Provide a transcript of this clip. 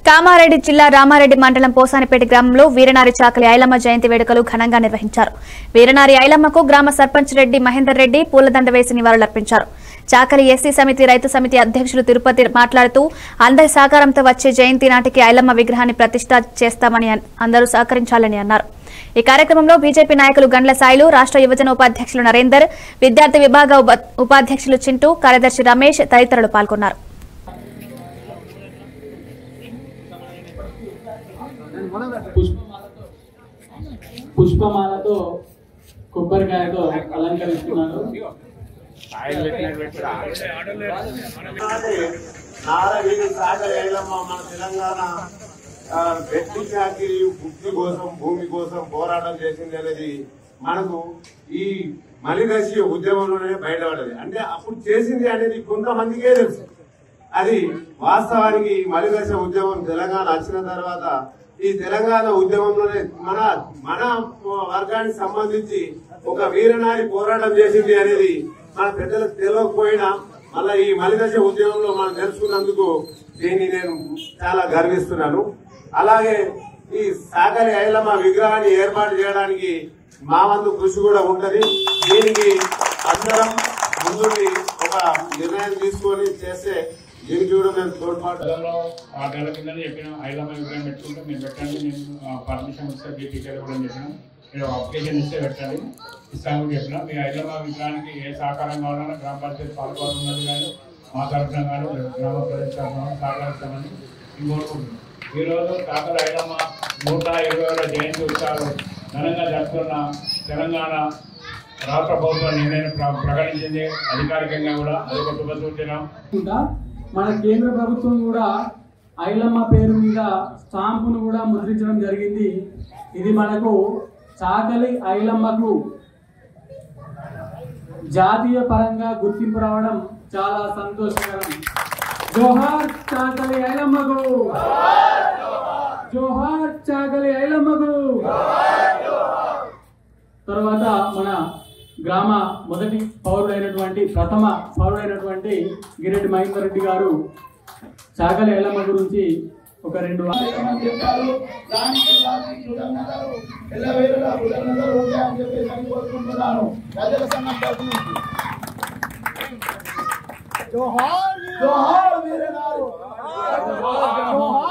కామారెడ్డి జిల్లా రామారెడ్డి మండలం పోసానిపేట గ్రామంలో వీరనారి చాకలి ఐలమ్మ జయంతి వేడుకలు ఘనంగా నిర్వహించారు వీరనారి ఐలమ్మకు గ్రామ సర్పంచ్ రెడ్డి మహేందర్ రెడ్డి పూలదండ వేసి నివాళులర్పించారు చాకలి ఎస్సీ సమితి రైతు సమితి అధ్యక్షులు తిరుపతి మాట్లాడుతూ అందరి సహకారంతో వచ్చే జయంతి నాటికి ఐలమ్మ విగ్రహాన్ని ప్రతిష్ఠ చేస్తామని అన్- అందరూ సహకరించాలని అన్నారు ఈ కార్యక్రమంలో బీజేపీ నాయకులు గండ్ల సాయిలు రాష్ట్ర యువజన ఉపాధ్యక్షులు నరేందర్ విద్యార్థి విభాగ ఉప- ఉపాధ్యక్షులు చింటూ కార్యదర్శి రమేష్ తదితరులు పాల్గొన్నారు పుష్ప పుష్పమాలతో కొబ్బరికాయతో అలంకరిస్తున్నారు నారవీడి సాగర్ ఏలమ్మ మన తెలంగాణ ఆ, వ్యక్తి చాకిరి బుద్ధి కోసం భూమి కోసం పోరాటం చేసింది అనేది మనకు ఈ మలిదశి ఉద్యమంలోనే బయటపడదు అంటే అప్పుడు చేసింది అనేది కొంతమందికే తెలుసు అది వాస్తవానికి మలిదశ ఉద్యమం తెలంగాణ వచ్చిన తర్వాత ఈ తెలంగాణ ఉద్యమంలోనే మన మన వర్గానికి సంబంధించి ఒక వీరనారి పోరాటం చేసింది అనేది మన పెద్దలకు తెలియకపోయినా మళ్ళా ఈ మలిదశ ఉద్యమంలో మనం తెలుసుకున్నందుకు దీన్ని నేను చాలా గర్విస్తున్నాను అలాగే ఈ సాగరి ఐలమ్మ విగ్రహాన్ని ఏర్పాటు చేయడానికి మా వంతు కృషి కూడా ఉంటది దీనికి అందరం ముందుండి ఒక నిర్ణయం తీసుకొని చేస్తే దీనికి కూడా మేము తోడ్పాటు గతంలో ఆ నెల కింద చెప్పిన ఐలమ్మ విగ్రహం పెట్టుకుంటే మీరు పెట్టండి నేను పర్మిషన్ ఇస్తే బీపీకి కూడా చెప్పిన మీరు అప్లికేషన్ ఇస్తే పెట్టండి ఇస్తామని చెప్పిన మీ ఐలమ్మ విగ్రహానికి ఏ సహకారం కావాలన్నా గ్రామ పంచాయతీ పాల్గొని ఉన్నది కానీ మా తరఫున కానీ గ్రామ ప్రజల తరఫున సహకరిస్తామని మేము కోరుకుంటున్నాం ఈరోజు డాక్టర్ ఐలమ్మ నూట ఇరవై ఏళ్ళ జయంతి ఉత్సవాలు ఘనంగా జరుపుకున్న తెలంగాణ రాష్ట్ర ప్రభుత్వం నిర్ణయం ప్ర- ప్రకటించింది అధికారికంగా కూడా అది ఒక శుభసూచన ఇంకా మన కేంద్ర ప్రభుత్వం కూడా ఐలమ్మ పేరు మీద స్టాంపును కూడా ముద్రించడం జరిగింది ఇది మనకు చాకలి ఐలమ్మకు జాతీయ పరంగా గుర్తింపు రావడం చాలా సంతోషకరం జోహార్ చాకలి ఐలమ్మకు జోహార్ చాకలి ఐలమ్మకు తర్వాత మన గ్రామ మొదటి పౌరుడైనటువంటి ప్రథమ పౌరుడైనటువంటి గిరెడ్డి మహేందర్ రెడ్డి గారు చాకలి ఐలమ్మ గురించి ఒక రెండు వా- చెప్పారు దానికి వారికి కృతజ్ఞతలు ఎల్లవేళలా కృతజ్ఞతలు ఉంటాయని చెప్పేసి అని కోరుకుంటున్నాను ప్రజల సంఘం తరఫు నుంచి జోహార్ వీరనారు